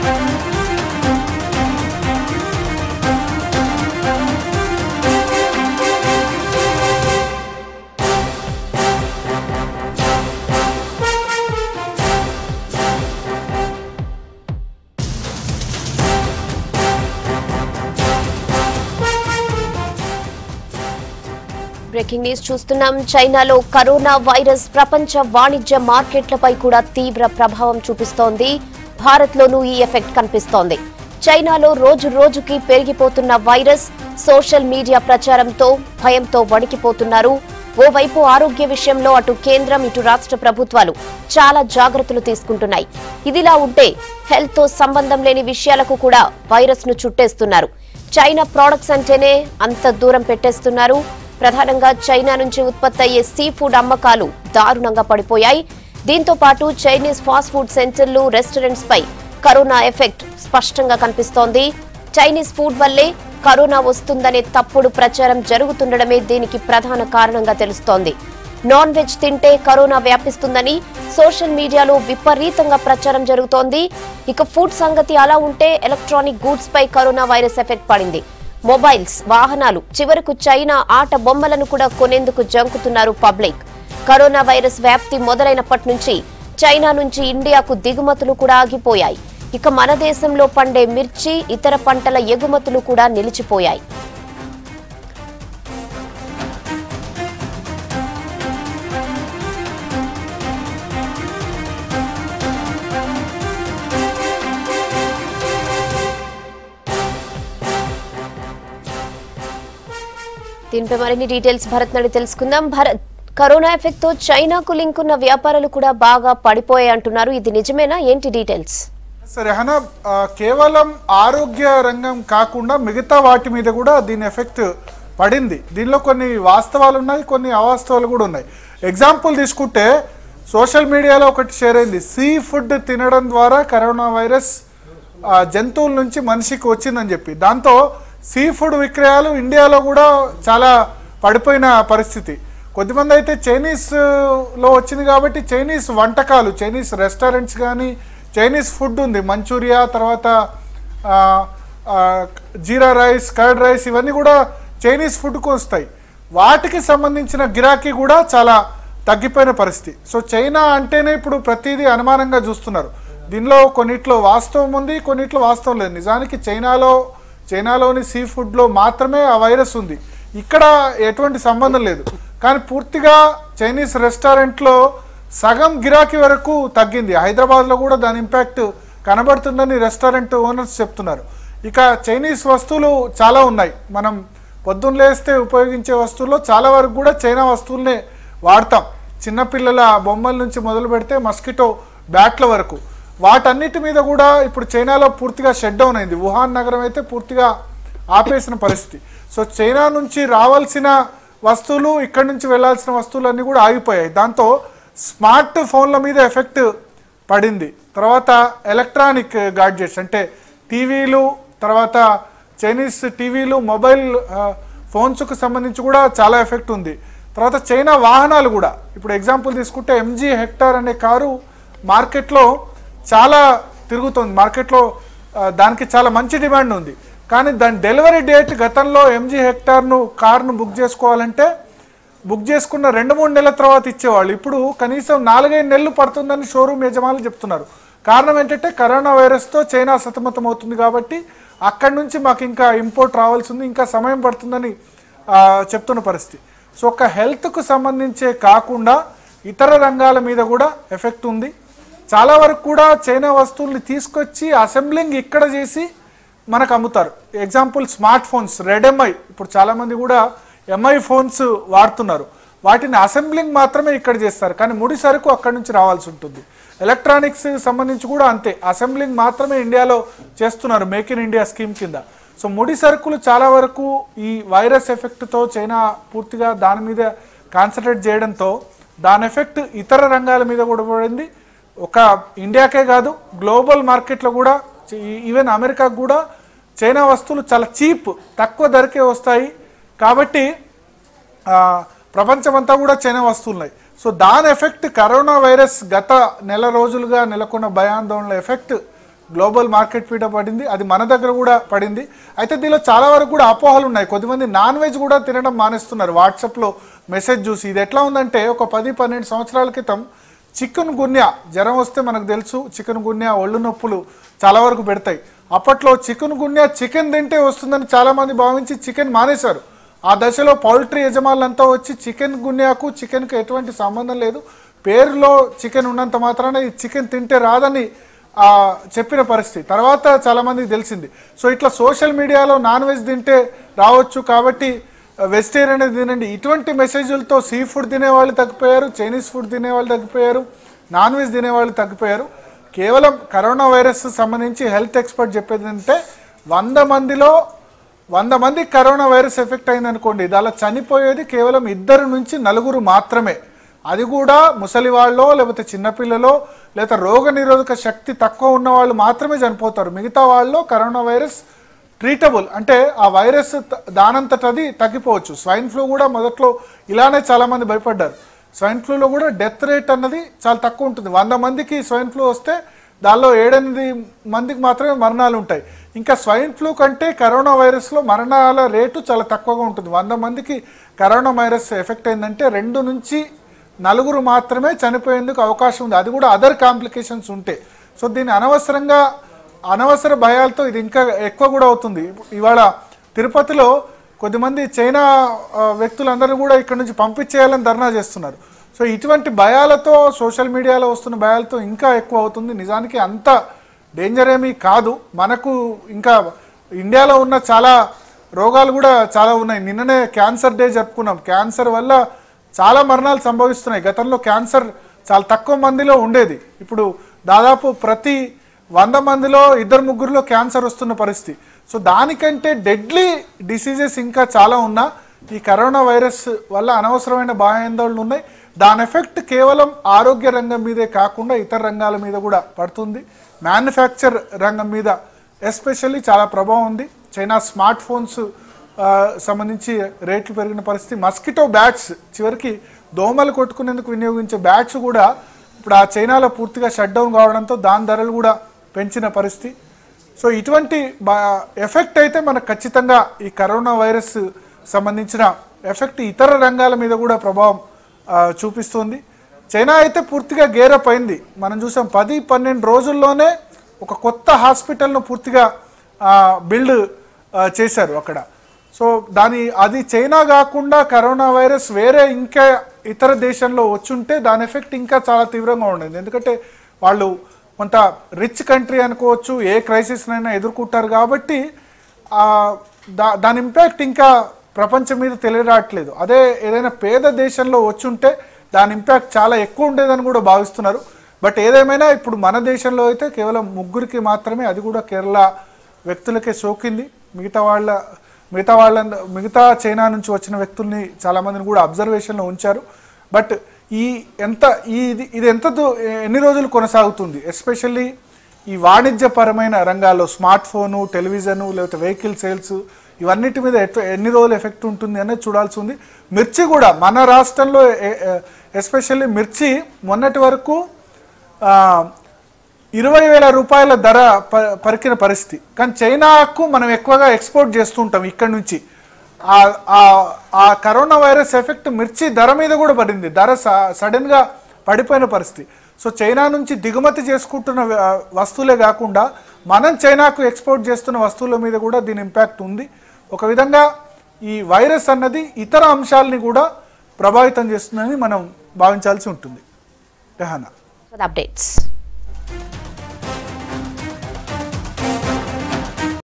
Breaking news చూస్తున్నాం చైనాలో corona virus ప్రపంచ వాణిజ్య మార్కెట్లపై కూడా తీవ్ర ప్రభావం చూపిస్తోంది భారత్లోనూ ఈ ఎఫెక్ట్ కనిపిస్తోంది చైనాలో రోజు రోజుకి పెరిగిపోతున్న వైరస్ సోషల్ మీడియా ప్రచారంతో భయంతో వణికిపోతున్నారు ఓవైపు ఆరోగ్య విషయంలో అటు కేంద్రం ఇటు రాష్ట్ర ప్రభుత్వాలు చాలా జాగ్రత్తలు తీసుకుంటున్నాయి ఇదిలా ఉంటే హెల్త్ తో సంబంధం లేని విషయాలకు కూడా వైరస్ ను చుట్టేస్తున్నారు చైనా ప్రొడక్ట్స్ అంటేనే అంత దూరం పెట్టేస్తున్నారు ప్రధానంగా చైనా నుంచి ఉత్పత్తి అయ్యే సీ ఫుడ్ అమ్మకాలు దారుణంగా పడిపోయాయి దీంతో పాటు చైనీస్ ఫాస్ట్ ఫుడ్ సెంటర్లు రెస్టారెంట్స్ పై కరోనా ఎఫెక్ట్ స్పష్టంగా కనిపిస్తోంది చైనీస్ ఫుడ్ వల్లే కరోనా వస్తుందనే తప్పుడు ప్రచారం జరుగుతుండడమే దీనికి ప్రధాన కారణంగా తెలుస్తోంది నాన్ వెజ్ తింటే కరోనా వ్యాపిస్తుందని సోషల్ మీడియాలో విపరీతంగా ప్రచారం జరుగుతోంది ఇక ఫుడ్ సంగతి అలా ఉంటే ఎలక్ట్రానిక్ గూడ్స్ పై కరోనా వైరస్ ఎఫెక్ట్ పడింది మొబైల్స్ వాహనాలు చివరకు చైనా ఆట బొమ్మలను కూడా కొనేందుకు జంకుతున్నారు పబ్లిక్ కరోనా వైరస్ వ్యాప్తి మొదలైనప్పటి నుంచి చైనా నుంచి ఇండియాకు దిగుమతులు కూడా ఆగిపోయాయి ఇక మన దేశంలో పండే మిర్చి ఇతర పంటల ఎగుమతులు కూడా నిలిచిపోయాయి దీనిపై మరిన్ని డీటెయిల్స్ భరత్ నడి తెలుసుకుందాం భరత్ కరోనా ఎఫెక్ట్ తో చైనాకు లింక్ ఉన్న వ్యాపారాలు కూడా బాగా పడిపోయాయి అంటున్నారు ఇది నిజమేనా ఏంటి డీటెయిల్స్ సరే హనా ఆ, కేవలం ఆరోగ్య రంగం కాకుండా మిగతా వాటి మీద కూడా దీని ఎఫెక్ట్ పడింది దీనిలో కొన్ని వాస్తవాలు ఉన్నాయి కొన్ని అవాస్తవాలు కూడా ఉన్నాయి ఎగ్జాంపుల్ తీసుకుంటే సోషల్ మీడియాలో ఒకటి షేర్ అయింది సీ ఫుడ్ తినడం ద్వారా కరోనా వైరస్ ఆ, జంతువుల నుంచి మనిషికి వచ్చిందని చెప్పి దాంతో సీ ఫుడ్ విక్రయాలు ఇండియాలో కూడా చాలా పడిపోయిన పరిస్థితి కొద్దిమంది అయితే చైనీస్ ఆ, లో వచ్చింది కాబట్టి చైనీస్ వంటకాలు చైనీస్ రెస్టారెంట్స్ కానీ చైనీస్ ఫుడ్ ఉంది మంచూరియా తర్వాత ఆ, ఆ, జీరా రైస్ కర్డ్ రైస్ ఇవన్నీ కూడా చైనీస్ ఫుడ్కు వస్తాయి వాటికి సంబంధించిన గిరాకీ కూడా చాలా తగ్గిపోయిన పరిస్థితి సో చైనా అంటేనే ఇప్పుడు ప్రతిదీ అనుమానంగా చూస్తున్నారు దీనిలో కొన్నిట్లో వాస్తవం ఉంది కొన్నిట్లో వాస్తవం లేదు నిజానికి చైనాలో చైనాలోని సీ ఫుడ్లో మాత్రమే ఆ వైరస్ ఉంది ఇక్కడ ఎటువంటి సంబంధం లేదు కానీ పూర్తిగా చైనీస్ రెస్టారెంట్లో సగం గిరాకీ వరకు తగ్గింది హైదరాబాద్లో కూడా దాని ఇంపాక్ట్ కనబడుతుందని రెస్టారెంట్ ఓనర్స్ చెప్తున్నారు ఇక చైనీస్ వస్తువులు చాలా ఉన్నాయి మనం పొద్దున్న లేస్తే ఉపయోగించే వస్తువుల్లో చాలా వరకు కూడా చైనా వస్తువులనే వాడతాం చిన్నపిల్లల బొమ్మల నుంచి మొదలు పెడితే మస్కిటో బ్యాట్ల వరకు వాటన్నిటి మీద కూడా ఇప్పుడు చైనాలో పూర్తిగా షట్ డౌన్ అయింది వుహాన్ నగరం అయితే పూర్తిగా ఆపేసిన పరిస్థితి సో చైనా నుంచి రావాల్సిన వస్తువులు ఇక్కడి నుంచి వెళ్ళాల్సిన వస్తువులన్నీ కూడా ఆగిపోయాయి దాంతో స్మార్ట్ ఫోన్ల మీద ఎఫెక్ట్ పడింది తర్వాత ఎలక్ట్రానిక్ గాడ్జెట్స్ అంటే టీవీలు తర్వాత చైనీస్ టీవీలు మొబైల్ ఆ, ఫోన్స్కు సంబంధించి కూడా చాలా ఎఫెక్ట్ ఉంది తర్వాత చైనా వాహనాలు కూడా ఇప్పుడు ఎగ్జాంపుల్ తీసుకుంటే ఎంజీ హెక్టార్ అనే కారు మార్కెట్లో చాలా తిరుగుతుంది మార్కెట్లో ఆ, దానికి చాలా మంచి డిమాండ్ ఉంది కానీ దాని డెలివరీ డేట్ గతంలో ఎంజీ హెక్టార్ను కార్ను బుక్ చేసుకోవాలంటే బుక్ చేసుకున్న రెండు మూడు నెలల తర్వాత ఇచ్చేవాళ్ళు ఇప్పుడు కనీసం నాలుగైదు నెలలు పడుతుందని షోరూమ్ యజమానులు చెప్తున్నారు కారణం ఏంటంటే కరోనా వైరస్తో చైనా సతమతం అవుతుంది కాబట్టి అక్కడి నుంచి మాకు ఇంకా ఇంపోర్ట్ రావాల్సి ఉంది ఇంకా సమయం పడుతుందని ఆ, చెప్తున్న పరిస్థితి సో ఒక హెల్త్కు సంబంధించే కాకుండా ఇతర రంగాల మీద కూడా ఎఫెక్ట్ ఉంది చాలా వరకు కూడా చైనా వస్తువుల్ని తీసుకొచ్చి అసెంబ్లింగ్ ఇక్కడ చేసి మనకు అమ్ముతారు example smart phones Redmi ఇప్పుడు చాలామంది కూడా ఎంఐ ఫోన్స్ వాడుతున్నారు వాటిని అసెంబ్లింగ్ మాత్రమే ఇక్కడ చేస్తారు కానీ ముడి సరుకు అక్కడి నుంచి రావాల్సి ఉంటుంది ఎలక్ట్రానిక్స్ సంబంధించి కూడా అంతే అసెంబ్లింగ్ మాత్రమే ఇండియాలో చేస్తున్నారు మేక్ ఇన్ ఇండియా స్కీమ్ కింద సో ముడి సరుకులు చాలా వరకు ఈ వైరస్ ఎఫెక్ట్తో చైనా పూర్తిగా దాని మీద కాన్సన్ట్రేట్ చేయడంతో దాని ఎఫెక్ట్ ఇతర రంగాల మీద కూడా పడింది ఒక ఇండియాకే కాదు గ్లోబల్ మార్కెట్లో కూడా ఈ- ఈవెన్ అమెరికాకు కూడా చైనా వస్తువులు చాలా చీప్ తక్కువ ధరకే వస్తాయి కాబట్టి ఆ, ప్రపంచమంతా కూడా చైనా వస్తువులు ఉన్నాయి సో దాని ఎఫెక్ట్ కరోనా వైరస్ గత నెల రోజులుగా నెలకొన్న భయాందోళనల ఎఫెక్ట్ గ్లోబల్ మార్కెట్ పీట పడింది అది మన దగ్గర కూడా పడింది అయితే దీనిలో చాలా వరకు కూడా అపోహలు ఉన్నాయి కొద్దిమంది నాన్ వెజ్ కూడా తినడం మానేస్తున్నారు వాట్సాప్లో మెసేజ్ చూసి ఇది ఎట్లా ఉందంటే ఒక పది పన్నెండు సంవత్సరాల క్రితం చికెన్ గున్యా జ్వరం వస్తే మనకు తెలుసు చికెన్ గున్యా ఒళ్ళు నొప్పులు చాలా వరకు పెడతాయి అప్పట్లో చికెన్ గున్యా చికెన్ తింటే వస్తుందని చాలామంది భావించి చికెన్ మానేశారు ఆ దశలో పౌల్ట్రీ యజమానులంతా వచ్చి చికెన్ గున్యాకు చికెన్కు ఎటువంటి సంబంధం లేదు పేరులో చికెన్ ఉన్నంత మాత్రాన ఈ చికెన్ తింటే రాదని ఆ, చెప్పిన పరిస్థితి తర్వాత చాలామందికి తెలిసింది సో ఇట్లా సోషల్ మీడియాలో నాన్ వెజ్ తింటే రావచ్చు కాబట్టి వెజిటేరియన్ తినండి ఇటువంటి మెసేజ్లతో సీ ఫుడ్ తినేవాళ్ళు తగ్గిపోయారు చైనీస్ ఫుడ్ తినేవాళ్ళు తగ్గిపోయారు నాన్ వెజ్ తినేవాళ్ళు తగ్గిపోయారు కేవలం కరోనా వైరస్ సంబంధించి హెల్త్ ఎక్స్పర్ట్ చెప్పేది ఏంటంటే వంద మందిలో వంద మందికి కరోనా వైరస్ ఎఫెక్ట్ అయిందనుకోండి దానిలో చనిపోయేది కేవలం ఇద్దరు నుంచి నలుగురు మాత్రమే అది కూడా ముసలి వాళ్ళో లేకపోతే చిన్నపిల్లలో లేదా రోగ నిరోధక శక్తి తక్కువ ఉన్న వాళ్ళు మాత్రమే చనిపోతారు మిగతా వాళ్ళు కరోనా వైరస్ ట్రీటబుల్ అంటే ఆ వైరస్ త- దానంతటది తగ్గిపోవచ్చు స్వైన్ ఫ్లూ కూడా మొదట్లో ఇలానే చాలామంది భయపడ్డారు స్వైన్ ఫ్లూలో కూడా డెత్ రేట్ అన్నది చాలా తక్కువ ఉంటుంది వంద మందికి స్వైన్ ఫ్లూ వస్తే దానిలో ఏడెనిమిది మందికి మాత్రమే మరణాలు ఉంటాయి ఇంకా స్వైన్ ఫ్లూ కంటే కరోనా వైరస్లో మరణాల రేటు చాలా తక్కువగా ఉంటుంది వంద మందికి కరోనా వైరస్ ఎఫెక్ట్ అయిందంటే రెండు నుంచి నలుగురు మాత్రమే చనిపోయేందుకు అవకాశం ఉంది అది కూడా అదర్ కాంప్లికేషన్స్ ఉంటే సో దీన్ని అనవసరంగా అనవసర భయాలతో ఇది ఇంకా ఎక్కువ కూడా అవుతుంది ఇవాళ తిరుపతిలో కొద్దిమంది చైనా ఆ, వ్యక్తులందరూ కూడా ఇక్కడ నుంచి పంపించేయాలని ధర్నా చేస్తున్నారు సో ఇటువంటి భయాలతో సోషల్ మీడియాలో వస్తున్న భయాలతో ఇంకా ఎక్కువ అవుతుంది నిజానికి అంత డేంజర్ ఏమీ కాదు మనకు ఇంకా ఇండియాలో ఉన్న చాలా రోగాలు కూడా చాలా ఉన్నాయి నిన్ననే క్యాన్సర్ డే జరుపుకున్నాం క్యాన్సర్ వల్ల చాలా మరణాలు సంభవిస్తున్నాయి గతంలో క్యాన్సర్ చాలా తక్కువ మందిలో ఉండేది ఇప్పుడు దాదాపు ప్రతి వంద మందిలో ఇద్దరు ముగ్గురులో క్యాన్సర్ వస్తున్న పరిస్థితి సో దానికంటే డెడ్లీ డిసీజెస్ ఇంకా చాలా ఉన్నా ఈ కరోనా వైరస్ వల్ల అనవసరమైన భయాందోళనలు ఉన్నాయి దాని ఎఫెక్ట్ కేవలం ఆరోగ్య రంగం మీదే కాకుండా ఇతర రంగాల మీద కూడా పడుతుంది మ్యానుఫ్యాక్చర్ రంగం మీద ఎస్పెషల్లీ చాలా ప్రభావం ఉంది చైనా స్మార్ట్ ఫోన్స్ ఆ, సంబంధించి రేట్లు పెరిగిన పరిస్థితి మస్కిటో బ్యాట్స్ చివరికి దోమలు కొట్టుకునేందుకు వినియోగించే బ్యాట్స్ కూడా ఇప్పుడు ఆ చైనాలో పూర్తిగా షట్ డౌన్ కావడంతో దాని ధరలు కూడా పెంచిన పరిస్థితి సో ఇటువంటి ఎఫెక్ట్ అయితే మనకు ఖచ్చితంగా ఈ కరోనా వైరస్ సంబంధించిన ఎఫెక్ట్ ఇతర రంగాల మీద కూడా ప్రభావం ఆ, చూపిస్తుంది చైనా అయితే పూర్తిగా గేరప్ అయింది మనం చూసాం పది పన్నెండు రోజుల్లోనే ఒక కొత్త హాస్పిటల్ను పూర్తిగా బిల్డ్ చేశారు అక్కడ సో దాని అది చైనా కాకుండా కరోనా వైరస్ వేరే ఇంకా ఇతర దేశంలో వచ్చుంటే దాని ఎఫెక్ట్ ఇంకా చాలా తీవ్రంగా ఉండేది ఎందుకంటే వాళ్ళు కొంత రిచ్ కంట్రీ అనుకోవచ్చు ఏ క్రైసిస్నైనా ఎదుర్కొంటారు కాబట్టి ఆ, దా దాని ఇంపాక్ట్ ఇంకా ప్రపంచం మీద తెలియరావట్లేదు అదే ఏదైనా పేద దేశంలో వచ్చుంటే దాని ఇంపాక్ట్ చాలా ఎక్కువ ఉండేదని కూడా భావిస్తున్నారు బట్ ఏదేమైనా ఇప్పుడు మన దేశంలో అయితే కేవలం ముగ్గురికి మాత్రమే అది కూడా కేరళ వ్యక్తులకే సోకింది మిగతా వాళ్ళ మిగతా వాళ్ళ మిగతా చైనా నుంచి వచ్చిన వ్యక్తుల్ని చాలామందిని కూడా అబ్జర్వేషన్లో ఉంచారు బట్ ఈ ఎంత ఈ ఇది ఇది ఎంత దు- ఎన్ని రోజులు కొనసాగుతుంది ఎస్పెషల్లీ ఈ వాణిజ్యపరమైన రంగాల్లో స్మార్ట్ ఫోను టెలివిజను లేకపోతే వెహికల్ సేల్స్ ఇవన్నిటి మీద ఎట్లా ఎన్ని రోజులు ఎఫెక్ట్ ఉంటుంది అనేది చూడాల్సి ఉంది మిర్చి కూడా మన రాష్ట్రంలో ఎస్పెషల్లీ మిర్చి మొన్నటి వరకు ఆ, ఇరవై వేల రూపాయల ధర ప- పరికిన పరిస్థితి కానీ చైనాకు మనం ఎక్కువగా ఎక్స్పోర్ట్ చేస్తుంటాం ఇక్కడి నుంచి ఆ- ఆ- ఆ కరోనా వైరస్ ఎఫెక్ట్ మిర్చి ధర మీద కూడా పడింది ధర స- సడన్గా పడిపోయిన పరిస్థితి సో చైనా నుంచి దిగుమతి చేసుకుంటున్న వ- వస్తువులే కాకుండా మనం చైనాకు ఎక్స్పోర్ట్ చేస్తున్న వస్తువుల మీద కూడా దీని ఇంపాక్ట్ ఉంది ఒక విధంగా ఈ వైరస్ అన్నది ఇతర అంశాలని కూడా ప్రభావితం చేస్తుందని మనం భావించాల్సి ఉంటుంది రెహానా for the updates.